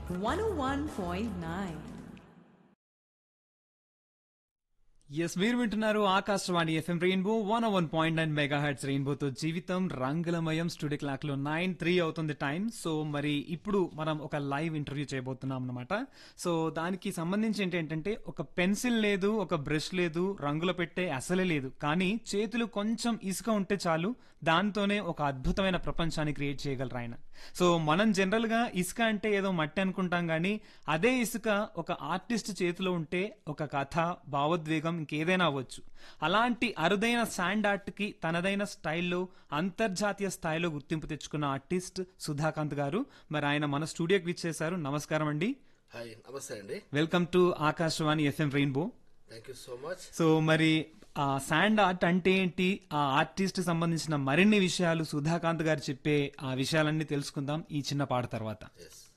101.9. Yes మీరు వింటున్నారు Akashvani FM rainbow one one point nine mega hits రెయిన్బోతో జీవితం రంగులమయం స్టూడియో క్లాక్ లో నైన్ త్రీ అవుతుంది టైం సో మరి ఇప్పుడు మనం ఒక లైవ్ ఇంటర్వ్యూ చేయబోతున్నాం అనమాట సో దానికి సంబంధించి ఏంటంటే ఒక పెన్సిల్ లేదు ఒక బ్రష్ లేదు రంగుల పెట్టే అసలే లేదు కానీ చేతులు కొంచెం ఇసుక ఉంటే చాలు దాంతోనే ఒక అద్భుతమైన ప్రపంచాన్ని క్రియేట్ చేయగలరు ఆయన సో మనం జనరల్ గా ఇసుక అంటే ఏదో మట్టి అనుకుంటాం కానీ అదే ఇసుక ఒక ఆర్టిస్ట్ చేతిలో ఉంటే ఒక కథ భావోద్వేగం ఇంకేదైనా అవ్వచ్చు అలాంటి అరుదైన శాండ్ ఆర్ట్ కి తనదైన స్టైల్లో అంతర్జాతీయ స్థాయిలో గుర్తింపు తెచ్చుకున్న ఆర్టిస్ట్ సుధాకాంత్ గారు మరి ఆయన మన స్టూడియోకి విచ్చేశారు నమస్కారం అండి హాయ్ నమస్తే అండి welcome to Akashvani FM rainbow thank you so much so మరి ఆ శాండ్ ఆర్ట్ అంటే ఏంటి ఆ ఆర్టిస్ట్ సంబంధించిన మరిన్ని విషయాలు సుధాకాంత్ గారు చెప్పే ఆ విషయాలన్నీ తెలుసుకుందాం ఈ చిన్న పాట తర్వాత ఎస్